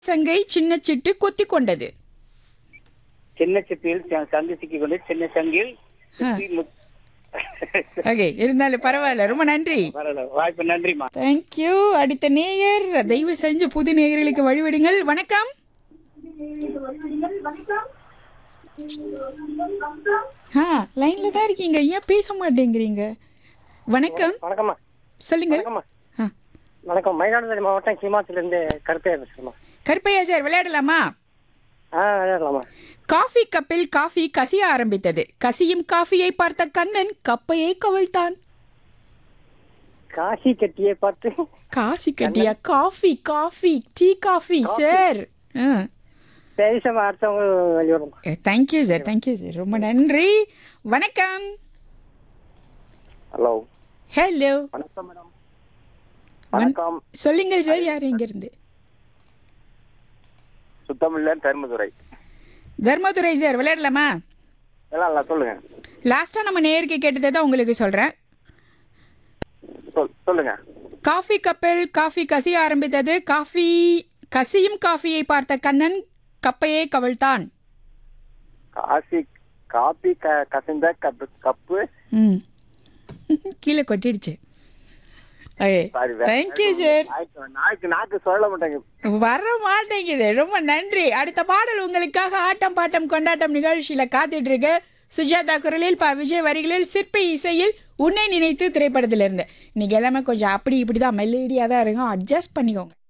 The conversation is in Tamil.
சங்கை சின்ன சிட்டு கொத்தி கொண்டது சின்ன சிப்பியில் ச- சங்கு சிக்கிக் கொண்டு சின்ன சங்கில் சிப்பி முத்- ஓகே இருந்தாலும் பரவாயில்ல ரொம்ப நன்றி பரவாயில்ல. வாய்ப்பு நன்றிம்மா தேங்க்யூ அடுத்த நேயர் தயவு செஞ்சு புது நேயர்களுக்கு வழிவிடுங்கள் வணக்கம் ஆ லைன்ல தான் இருக்கீங்க ஏன் பேச மாட்டேங்கிறீங்க வணக்கம் வணக்கம்மா சொல்லுங்க வணக்கம்மா ஆ. வணக்கம் மயிலாடுதுறை மாவட்டம் கீமாத்திலிருந்து கருப்பையா பேசுறேம்மா கருப்பையா சார் விளையாடலாமா ஆ விளையாடலாமா காஃபி கப்பில் காஃபி கசிய ஆரம்பித்தது கசியும் காஃபியை பார்த்த கண்ணன் கப்பையை கவிழ்த்தான் காசி கட்டியை பார்த்து காசி கட்டியா coffee coffee tea coffee sir பேசமா அடுத்தவங்க வெளியிடணும் தேங்க்யூ சார் தேங்க்யூ சார் ரொம்ப நன்றி வணக்கம் ஹலோ ஹலோ வணக்கம் மேடம் வணக்கம் சொல்லுங்கள் சார் யார் இருந்து சுத்தமில்லன் தர்மதுரை தர்மதுரை சார் விளையாடலாமா எல்லாம் இல்லை சொல்லுங்க லாஸ்ட்டாக நம்ம நேருக்கு கேட்டதை தான் உங்களுக்கு சொல்கிறேன் சொல் சொல்லுங்க காஃபி கப்பில் காஃபி கசிய ஆரம்பித்தது காஃபி கசியும் காஃபியை பார்த்த கண்ணன் கப்பையை கவிழ்த்தான் காசி காபி க கசிந்த கப்பு கப்பு ம் கீழே கொட்டிடுச்சு ஓகே Sorry, தேங்க்யூ சார் நாய்க்கு நாய்க்கு நாக்கு சொல்ல மாட்டேங்க வர மாட்டேங்குது ரொம்ப நன்றி அடுத்த பாடல் உங்களுக்காக ஆட்டம் பாட்டம் கொண்டாட்டம் நிகழ்ச்சியில காத்துட்டு இருக்கு சுஜாதா குரலில் ப விஜய் வரிகளில் சிற்பி இசையில் உன்னை நினைத்து திரைப்படத்துல இருந்து இன்னைக்கு எல்லாமே கொஞ்சம் அப்படி இப்படி தான் மெல்லடியாக தான் இருக்கும் அட்ஜஸ்ட் பண்ணிக்கோங்க